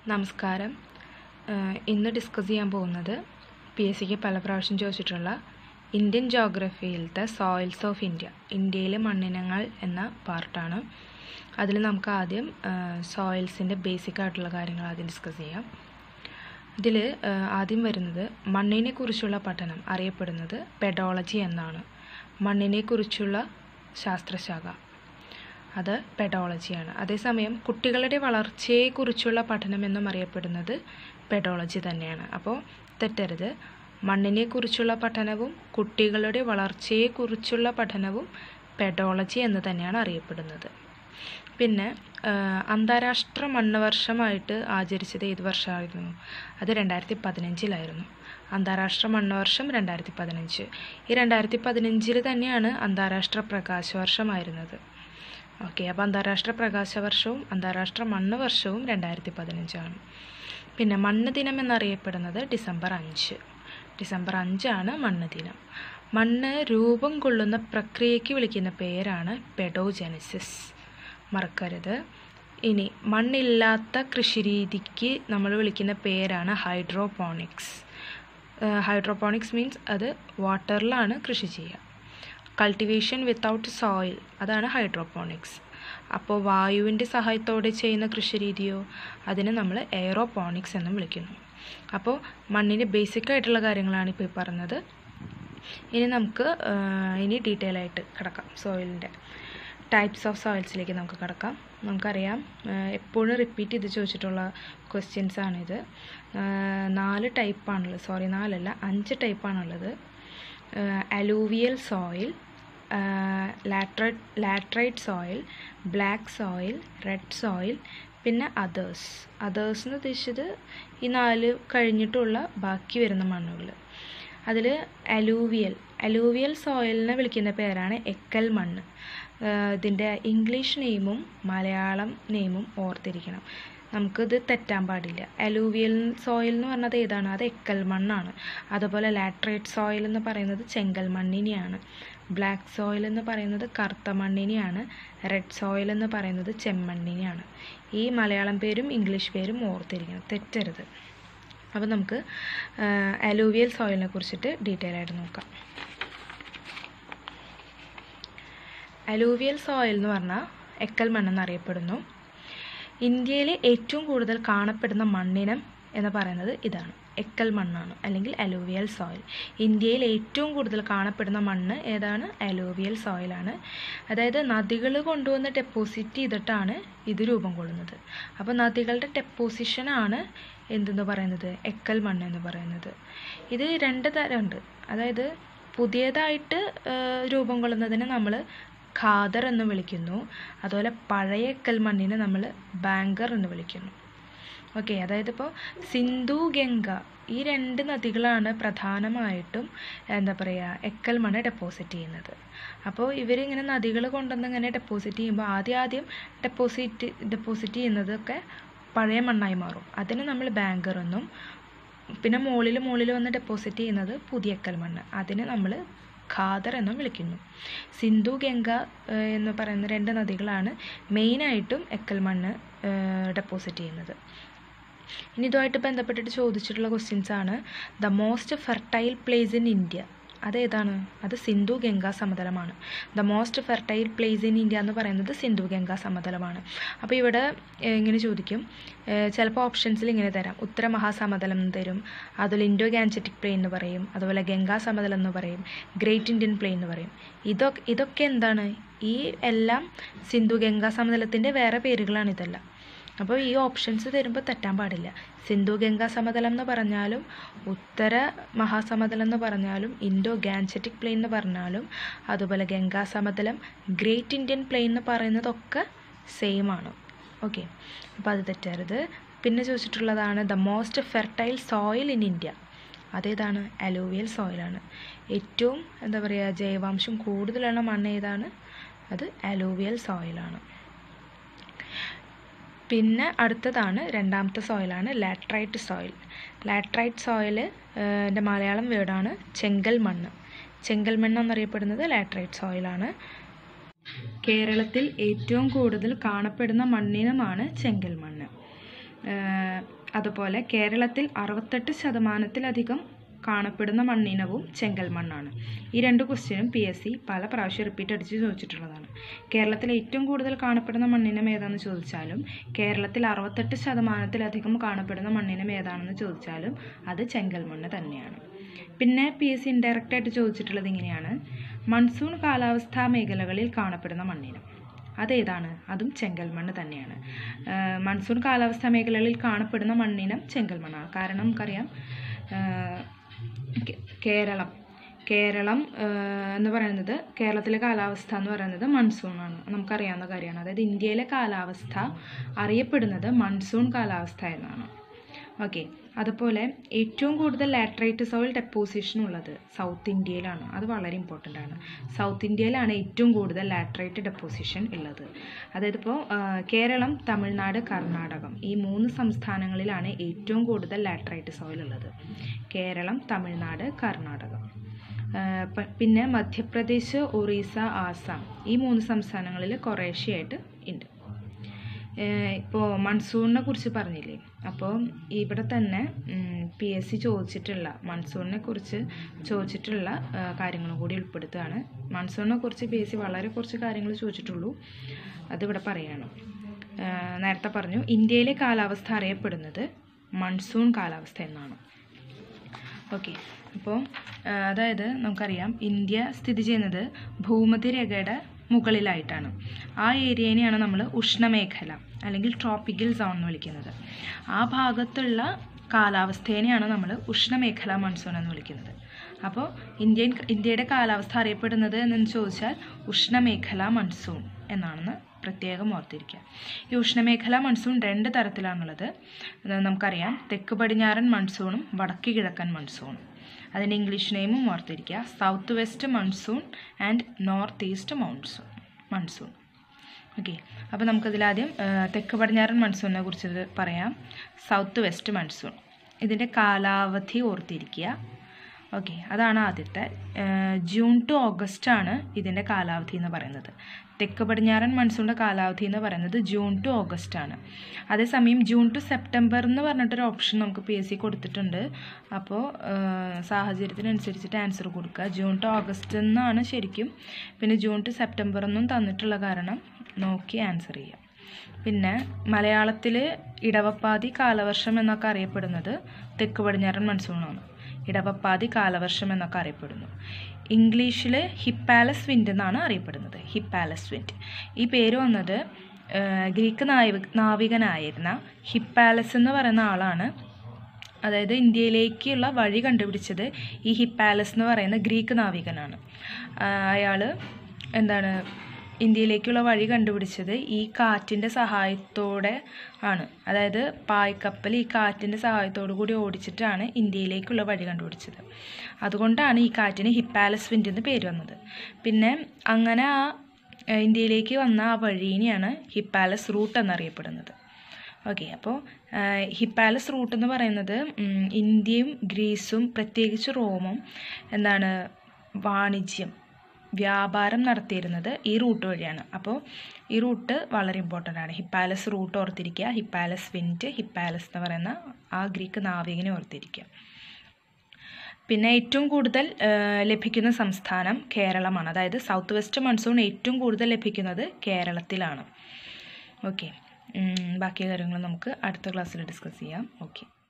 നമസ്കാരം ഏഹ് ഇന്ന് ഡിസ്കസ് ചെയ്യാൻ പോകുന്നത് പി എസ് സിക്ക് പല പ്രാവശ്യം ചോദിച്ചിട്ടുള്ള ഇന്ത്യൻ ജോഗ്രഫിയിലത്തെ സോയിൽസ് ഓഫ് ഇന്ത്യ ഇന്ത്യയിലെ മണ്ണിനങ്ങൾ എന്ന പാർട്ടാണ് അതിൽ നമുക്ക് ആദ്യം സോയിൽസിൻ്റെ ബേസിക് ആയിട്ടുള്ള കാര്യങ്ങൾ ആദ്യം ഡിസ്കസ് ചെയ്യാം ഇതിൽ ആദ്യം വരുന്നത് മണ്ണിനെക്കുറിച്ചുള്ള പഠനം അറിയപ്പെടുന്നത് പെഡോളജി എന്നാണ് മണ്ണിനെക്കുറിച്ചുള്ള ശാസ്ത്രശാഖ അത് പെഡോളജിയാണ് അതേസമയം കുട്ടികളുടെ വളർച്ചയെക്കുറിച്ചുള്ള പഠനമെന്നും അറിയപ്പെടുന്നത് പെഡോളജി തന്നെയാണ് അപ്പോൾ തെറ്റരുത് മണ്ണിനെക്കുറിച്ചുള്ള പഠനവും കുട്ടികളുടെ വളർച്ചയെക്കുറിച്ചുള്ള പഠനവും പെഡോളജി എന്ന് തന്നെയാണ് അറിയപ്പെടുന്നത് പിന്നെ അന്താരാഷ്ട്ര മണ്ണ് വർഷമായിട്ട് ആചരിച്ചത് ഏത് വർഷമായിരുന്നു അത് രണ്ടായിരത്തി പതിനഞ്ചിലായിരുന്നു അന്താരാഷ്ട്ര മണ്ണ് വർഷം രണ്ടായിരത്തി പതിനഞ്ച് ഈ രണ്ടായിരത്തി പതിനഞ്ചിൽ തന്നെയാണ് അന്താരാഷ്ട്ര പ്രകാശ വർഷമായിരുന്നത് ഓക്കെ അപ്പോൾ അന്താരാഷ്ട്ര പ്രകാശ വർഷവും അന്താരാഷ്ട്ര മണ്ണ് വർഷവും രണ്ടായിരത്തി പതിനഞ്ചാണ് പിന്നെ മണ്ണ് ദിനം എന്നറിയപ്പെടുന്നത് ഡിസംബർ അഞ്ച് ഡിസംബർ അഞ്ചാണ് മണ്ണ് ദിനം മണ്ണ് രൂപം കൊള്ളുന്ന പ്രക്രിയയ്ക്ക് വിളിക്കുന്ന പേരാണ് പെഡോജെനസിസ് മറക്കരുത് ഇനി മണ്ണില്ലാത്ത കൃഷിരീതിക്ക് നമ്മൾ വിളിക്കുന്ന പേരാണ് ഹൈഡ്രോപോണിക്സ് ഹൈഡ്രോപോണിക്സ് മീൻസ് അത് വാട്ടറിലാണ് കൃഷി ചെയ്യുക കൾട്ടിവേഷൻ വിത്തൗട്ട് സോയിൽ അതാണ് ഹൈഡ്രോപോണിക്സ് അപ്പോൾ വായുവിൻ്റെ സഹായത്തോടെ ചെയ്യുന്ന കൃഷിരീതിയോ അതിന് നമ്മൾ എയറോപോണിക്സ് എന്നും വിളിക്കുന്നു അപ്പോൾ മണ്ണിൻ്റെ ബേസിക് ആയിട്ടുള്ള കാര്യങ്ങളാണ് ഇപ്പോൾ ഈ പറഞ്ഞത് ഇനി നമുക്ക് ഇനി ഡീറ്റെയിൽ ആയിട്ട് കിടക്കാം സോയിലിൻ്റെ ടൈപ്സ് ഓഫ് സോയിൽസിലേക്ക് നമുക്ക് കിടക്കാം നമുക്കറിയാം എപ്പോഴും റിപ്പീറ്റ് ചെയ്ത് ചോദിച്ചിട്ടുള്ള ക്വസ്റ്റ്യൻസ് ആണിത് നാല് ടൈപ്പാണുള്ളത് സോറി നാലല്ല അഞ്ച് ടൈപ്പാണുള്ളത് alluvial soil laterite laterite soil black soil red soil പിന്നെ അതേഴ്സ് അതേഴ്സ് എന്ന് ഉദ്ദേശിച്ചത് ഈ നാല് കഴിഞ്ഞിട്ടുള്ള ബാക്കി വരുന്ന മണ്ണുകൾ അതിൽ അലൂവിയൽ അലൂവിയൽ സോയിലിനെ വിളിക്കുന്ന പേരാണ് എക്കൽ മണ്ണ് ഇതിൻ്റെ ഇംഗ്ലീഷ് നെയിമും മലയാളം നെയിമും ഓർത്തിരിക്കണം നമുക്കിത് തെറ്റാൻ പാടില്ല അലൂവിയൽ സോയിൽ എന്ന് പറഞ്ഞത് ഏതാണ് അത് എക്കൽ മണ്ണാണ് അതുപോലെ ലാട്രേറ്റ് സോയിൽ എന്ന് പറയുന്നത് ചെങ്കൽ മണ്ണിനെയാണ് ബ്ലാക്ക് സോയിൽ എന്ന് പറയുന്നത് കറുത്ത മണ്ണിനെയാണ് റെഡ് സോയിൽ എന്ന് പറയുന്നത് ചെമ്മണ്ണിനെയാണ് ഈ മലയാളം പേരും ഇംഗ്ലീഷ് പേരും ഓർത്തിരിക്കണം തെറ്റരുത് അപ്പോൾ നമുക്ക് അലൂവിയൽ സോയിലിനെ കുറിച്ചിട്ട് ഡീറ്റെയിൽ ആയിട്ട് നോക്കാം അലൂവിയൽ സോയിൽ എന്ന് പറഞ്ഞാൽ എക്കൽ മണ്ണെന്നറിയപ്പെടുന്നു ഇന്ത്യയിലെ ഏറ്റവും കൂടുതൽ കാണപ്പെടുന്ന മണ്ണിനം എന്ന് പറയുന്നത് ഇതാണ് എക്കൽ മണ്ണാണ് അല്ലെങ്കിൽ അലൂവിയൽ സോയിൽ ഇന്ത്യയിൽ ഏറ്റവും കൂടുതൽ കാണപ്പെടുന്ന മണ്ണ് ഏതാണ് അലൂവിയൽ സോയിലാണ് അതായത് നദികൾ കൊണ്ടുവന്ന് ഡെപ്പോസിറ്റ് ചെയ്തിട്ടാണ് ഇത് രൂപം കൊള്ളുന്നത് അപ്പോൾ നദികളുടെ ഡെപ്പോസിഷനാണ് എന്തെന്ന് പറയുന്നത് എക്കൽ മണ്ണ് എന്ന് പറയുന്നത് ഇത് രണ്ട് തരമുണ്ട് അതായത് പുതിയതായിട്ട് രൂപം കൊള്ളുന്നതിന് നമ്മൾ ഖാദർ എന്ന് വിളിക്കുന്നു അതുപോലെ പഴയ എക്കൽ മണ്ണിനെ നമ്മൾ ബാങ്കർ എന്ന് വിളിക്കുന്നു ഓക്കെ അതായത് ഇപ്പോൾ സിന്ധു ഗംഗ ഈ രണ്ട് നദികളാണ് പ്രധാനമായിട്ടും എന്താ പറയുക എക്കൽ മണ്ണ് ഡെപ്പോസിറ്റ് ചെയ്യുന്നത് അപ്പോൾ ഇവരിങ്ങനെ നദികൾ കൊണ്ടുവന്ന് ഇങ്ങനെ ഡെപ്പോസിറ്റ് ചെയ്യുമ്പോൾ ആദ്യം ആദ്യം ഡെപ്പോസിറ്റ് ഡെപ്പോസിറ്റ് ചെയ്യുന്നതൊക്കെ പഴയ മണ്ണായി മാറും അതിന് നമ്മൾ ബാങ്കർ എന്നും പിന്നെ മുകളിൽ മുകളിൽ വന്ന് ഡെപ്പോസിറ്റ് ചെയ്യുന്നത് പുതിയ എക്കൽ മണ്ണ് അതിന് നമ്മൾ ഖാദർ എന്നും വിളിക്കുന്നു സിന്ധു ഗംഗ എന്ന് പറയുന്ന രണ്ട് നദികളാണ് മെയിനായിട്ടും എക്കൽ മണ്ണ് ഡെപ്പോസിറ്റ് ചെയ്യുന്നത് ഇനി ഇതുമായിട്ട് ബന്ധപ്പെട്ടിട്ട് ചോദിച്ചിട്ടുള്ള ക്വസ്റ്റ്യൻസ് ആണ് the most fertile place in India അതേതാണ് അത് സിന്ധു ഗംഗാ സമതലമാണ് the most fertile place in India എന്ന് പറയുന്നത് സിന്ധു ഗംഗാ സമതലമാണ് അപ്പോൾ ഇവിടെ ഇങ്ങനെ ചോദിക്കും ചിലപ്പോൾ ഓപ്ഷൻസിൽ ഇങ്ങനെ തരാം ഉത്തര മഹാസമതലം എന്ന് തരും അതുപോലെ ഇൻഡോ ഗാൻജറ്റിക് പ്ലെയിൻ എന്ന് പറയും അതുപോലെ ഗംഗാ സമതലം എന്ന് പറയും ഗ്രേറ്റ് ഇന്ത്യൻ പ്ലെയിൻ എന്ന് പറയും ഇതൊക്കെ ഇതൊക്കെ എന്താണ് ഈ എല്ലാം സിന്ധു ഗംഗാ സമതലത്തിൻ്റെ വേറെ പേരുകളാണ് ഇതെല്ലാം അപ്പോൾ ഈ ഓപ്ഷൻസ് തരുമ്പോൾ തെറ്റാൻ പാടില്ല സിന്ധു ഗംഗാ സമതലം എന്ന് പറഞ്ഞാലും ഉത്തര മഹാസമതലം എന്ന് പറഞ്ഞാലും ഇൻഡോ ഗാൻജറ്റിക് പ്ലെയിൻ എന്ന് പറഞ്ഞാലും അതുപോലെ ഗംഗാ സമതലം ഗ്രേറ്റ് ഇന്ത്യൻ പ്ലെയിൻ എന്ന് പറയുന്നതൊക്കെ സെയിം ആണ് ഓക്കെ അപ്പോൾ അത് തെറ്റരുത് പിന്നെ ചോദിച്ചിട്ടുള്ളതാണ് the most fertile soil in India അതേതാണ് അലൂവിയൽ സോയിലാണ് ഏറ്റവും എന്താ പറയുക ജൈവാംശം കൂടുതലുള്ള മണ്ണ് ഏതാണ് അത് അലൂവിയൽ സോയിലാണ് പിന്നെ അടുത്തതാണ് രണ്ടാമത്തെ സോയിലാണ് ലാട്രൈറ്റ് സോയിൽ ലാട്രൈറ്റ് സോയിൽ എൻ്റെ മലയാളം വേർഡാണ് ചെങ്കൽ മണ്ണ് ചെങ്കൽ മണ്ണ് എന്നറിയപ്പെടുന്നത് ലാട്രൈറ്റ് സോയിലാണ് കേരളത്തിൽ ഏറ്റവും കൂടുതൽ കാണപ്പെടുന്ന മണ്ണിനമാണ് ചെങ്കൽ മണ്ണ് ഏഹ് അതുപോലെ കേരളത്തിൽ അറുപത്തെട്ട് ശതമാനത്തിലധികം കാണപ്പെടുന്ന മണ്ണിനവും ചെങ്കൽ മണ്ണാണ് ഈ രണ്ട് ക്വസ്റ്റ്യനും പി എസ് സി പല പ്രാവശ്യം റിപ്പീറ്റ് അടിച്ച് ചോദിച്ചിട്ടുള്ളതാണ് കേരളത്തിൽ ഏറ്റവും കൂടുതൽ കാണപ്പെടുന്ന മണ്ണിനം ഏതാണെന്ന് ചോദിച്ചാലും കേരളത്തിൽ അറുപത്തെട്ട് ശതമാനത്തിലധികം കാണപ്പെടുന്ന മണ്ണിനം ഏതാണെന്ന് ചോദിച്ചാലും അത് ചെങ്കൽ മണ്ണ് തന്നെയാണ് പിന്നെ പി എസ് സി ഇൻഡയറക്റ്റ് ആയിട്ട് ചോദിച്ചിട്ടുള്ളത് ഇങ്ങനെയാണ് മൺസൂൺ കാലാവസ്ഥാ മേഖലകളിൽ കാണപ്പെടുന്ന മണ്ണിനം അതേതാണ് അതും ചെങ്കൽ മണ്ണ് തന്നെയാണ് ആഹ് മൺസൂൺ കാലാവസ്ഥാ മേഖലകളിൽ കാണപ്പെടുന്ന മണ്ണിനം ചെങ്കൽ മണ്ണാണ് കാരണം നമുക്കറിയാം ആഹ് കേ- കേരളം കേരളം ആഹ് എന്ന് പറയുന്നത് കേരളത്തിലെ കാലാവസ്ഥ എന്ന് പറയുന്നത് മൺസൂണാണ് നമുക്കറിയാവുന്ന കാര്യമാണ് അതായത് ഇന്ത്യയിലെ കാലാവസ്ഥ അറിയപ്പെടുന്നത് മൺസൂൺ കാലാവസ്ഥ എന്നാണ് ഓക്കെ അതുപോലെ ഏറ്റവും കൂടുതൽ ലാറ്ററൈറ്റ് സോയിൽ ഡെപ്പോസിഷൻ ഉള്ളത് സൗത്ത് ഇന്ത്യയിലാണ് അത് വളരെ ഇമ്പോർട്ടൻ്റ് ആണ് സൗത്ത് ഇന്ത്യയിലാണ് ഏറ്റവും കൂടുതൽ ലാറ്ററൈറ്റ് ഡെപ്പോസിഷൻ ഉള്ളത് അതായത് ഇപ്പോൾ കേരളം തമിഴ്നാട് കർണാടകം ഈ മൂന്ന് സംസ്ഥാനങ്ങളിലാണ് ഏറ്റവും കൂടുതൽ ലാറ്ററൈറ്റ് സോയിൽ ഉള്ളത് കേരളം തമിഴ്നാട് കർണാടകം ആഹ് പ- പിന്നെ മധ്യപ്രദേശ് ഒറീസ ആസാം ഈ മൂന്ന് സംസ്ഥാനങ്ങളിൽ കുറേശ്ശെയായിട്ട് ഉണ്ട് ഇപ്പോൾ മൺസൂണിനെ കുറിച്ച് പറഞ്ഞില്ലേ അപ്പോൾ ഇവിടെ തന്നെ പി എസ് സി ചോദിച്ചിട്ടുള്ള മൺസൂണിനെ കുറിച്ച് ചോദിച്ചിട്ടുള്ള ആ, കാര്യങ്ങളും കൂടി ഉൾപ്പെടുത്തുകയാണ് മൺസൂണിനെ കുറിച്ച് പി എസ് സി വളരെ കുറച്ച് കാര്യങ്ങൾ ചോദിച്ചിട്ടുള്ളൂ അതിവിടെ പറയാണ് ആ, നേരത്തെ പറഞ്ഞു ഇന്ത്യയിലെ കാലാവസ്ഥ അറിയപ്പെടുന്നത് മൺസൂൺ കാലാവസ്ഥ എന്നാണ് ഓക്കെ അപ്പോൾ അതായത് നമുക്കറിയാം ഇന്ത്യ സ്ഥിതി ചെയ്യുന്നത് ഭൂമധ്യരേഖയുടെ മുകളിലായിട്ടാണ് ആ ഏരിയനെയാണ് നമ്മൾ ഉഷ്ണമേഖല അല്ലെങ്കിൽ ട്രോപ്പിക്കൽ സോൺ എന്ന് വിളിക്കുന്നത് ആ ഭാഗത്തുള്ള കാലാവസ്ഥേനെയാണ് നമ്മൾ ഉഷ്ണമേഖല മൺസൂൺ എന്ന് വിളിക്കുന്നത് അപ്പോൾ ഇന്ത്യൻ ഇന്ത്യയുടെ കാലാവസ്ഥ അറിയപ്പെടുന്നത് എന്ന് ചോദിച്ചാൽ ഉഷ്ണമേഖല മൺസൂൺ എന്നാണെന്ന് പ്രത്യേകം ഓർത്തിരിക്കുക ഈ ഉഷ്ണമേഖല മൺസൂൺ രണ്ട് തരത്തിലാണുള്ളത് അത് നമുക്കറിയാം തെക്ക് പടിഞ്ഞാറൻ മൺസൂണും വടക്ക് കിഴക്കൻ മൺസൂണും അതിൻ്റെ ഇംഗ്ലീഷ് നെയിമും ഓർത്തിരിക്കുക south west monsoon and north east monsoon monsoon okay അപ്പോൾ നമുക്കതിലാദ്യം ആ, തെക്ക് പടിഞ്ഞാറൻ മൺസൂണിനെ കുറിച്ച് ഇത് പറയാം സൗത്ത് വെസ്റ്റ് മൺസൂൺ ഇതിൻ്റെ കാലാവധി ഓർത്തിരിക്കുക ഓക്കെ അതാണ് ആദ്യത്തെ ആ, ജൂൺ ടു ഓഗസ്റ്റ് ആണ് ഇതിൻ്റെ കാലാവധി എന്ന് പറയുന്നത് തെക്ക് പടിഞ്ഞാറൻ മൺസൂണിൻ്റെ കാലാവധി എന്ന് പറയുന്നത് ജൂൺ ടു ഓഗസ്റ്റ് ആണ് അതേസമയം ജൂൺ ടു സെപ്റ്റംബർ എന്ന് പറഞ്ഞിട്ടൊരു ഓപ്ഷൻ നമുക്ക് പി എസ് സി കൊടുത്തിട്ടുണ്ട് അപ്പോൾ സാഹചര്യത്തിനനുസരിച്ചിട്ട് ആൻസർ കൊടുക്കുക ജൂൺ ടു ഓഗസ്റ്റ് എന്നാണ് ശരിക്കും പിന്നെ ജൂൺ ടു സെപ്റ്റംബർ എന്നും തന്നിട്ടുള്ള കാരണം നോക്കി ആൻസർ ചെയ്യുക പിന്നെ മലയാളത്തിൽ ഇടവപ്പാതി കാലവർഷം എന്നൊക്കെ അറിയപ്പെടുന്നത് തെക്ക് പടിഞ്ഞാറൻ മൺസൂണാണ് ഇടവപ്പാതി കാലവർഷം എന്നൊക്കെ അറിയപ്പെടുന്നു ഇംഗ്ലീഷിൽ ഹിപ്പാലസ് വിൻഡ് എന്നാണ് അറിയപ്പെടുന്നത് ഹിപ്പാലസ് വിൻഡ് ഈ പേര് വന്നത് ആ, ഗ്രീക്ക് നാവിക നാവികനായിരുന്ന ഹിപ്പാലസ് എന്ന് പറയുന്ന ആളാണ് അതായത് ഇന്ത്യയിലേക്കുള്ള വഴി കണ്ടുപിടിച്ചത് ഈ ഹിപ്പാലസ് എന്ന് പറയുന്ന ഗ്രീക്ക് നാവികനാണ് അയാൾ എന്താണ് ഇന്ത്യയിലേക്കുള്ള വഴി കണ്ടുപിടിച്ചത് ഈ കാറ്റിൻ്റെ സഹായത്തോടെ ആണ് അതായത് പായ്ക്കപ്പൽ ഈ കാറ്റിൻ്റെ സഹായത്തോടു കൂടി ഓടിച്ചിട്ടാണ് ഇന്ത്യയിലേക്കുള്ള വഴി കണ്ടുപിടിച്ചത് അതുകൊണ്ടാണ് ഈ കാറ്റിന് ഹിപ്പാലസ് വിൻഡ് എന്ന് പേര് വന്നത് പിന്നെ അങ്ങനെ ആ ഏഹ്, ഇന്ത്യയിലേക്ക് വന്ന ആ വഴീനെയാണ് ഹിപ്പാലസ് റൂട്ട് എന്നറിയപ്പെടുന്നത് ഓക്കെ അപ്പോൾ ഹിപ്പാലസ് റൂട്ട് എന്ന് പറയുന്നത് ഉം, ഇന്ത്യയും ഗ്രീസും പ്രത്യേകിച്ച് റോമും എന്താണ് വാണിജ്യം വ്യാപാരം നടത്തിയിരുന്നത് ഈ റൂട്ട് വഴിയാണ് അപ്പോൾ ഈ റൂട്ട് വളരെ ഇമ്പോർട്ടൻ്റ് ആണ് ഹിപ്പാലസ് റൂട്ട് ഓർത്തിരിക്കുക ഹിപ്പാലസ് വിൻറ്റ് ഹിപ്പാലസ് എന്ന് പറയുന്ന ആ ഗ്രീക്ക് നാവികനെ ഓർത്തിരിക്കുക പിന്നെ ഏറ്റവും കൂടുതൽ ആ, ലഭിക്കുന്ന സംസ്ഥാനം കേരളമാണ് അതായത് സൗത്ത് വെസ്റ്റ് മൺസൂൺ ഏറ്റവും കൂടുതൽ ലഭിക്കുന്നത് കേരളത്തിലാണ് ഓക്കെ ബാക്കി കാര്യങ്ങൾ നമുക്ക് അടുത്ത ക്ലാസ്സിൽ ഡിസ്കസ് ചെയ്യാം ഓക്കെ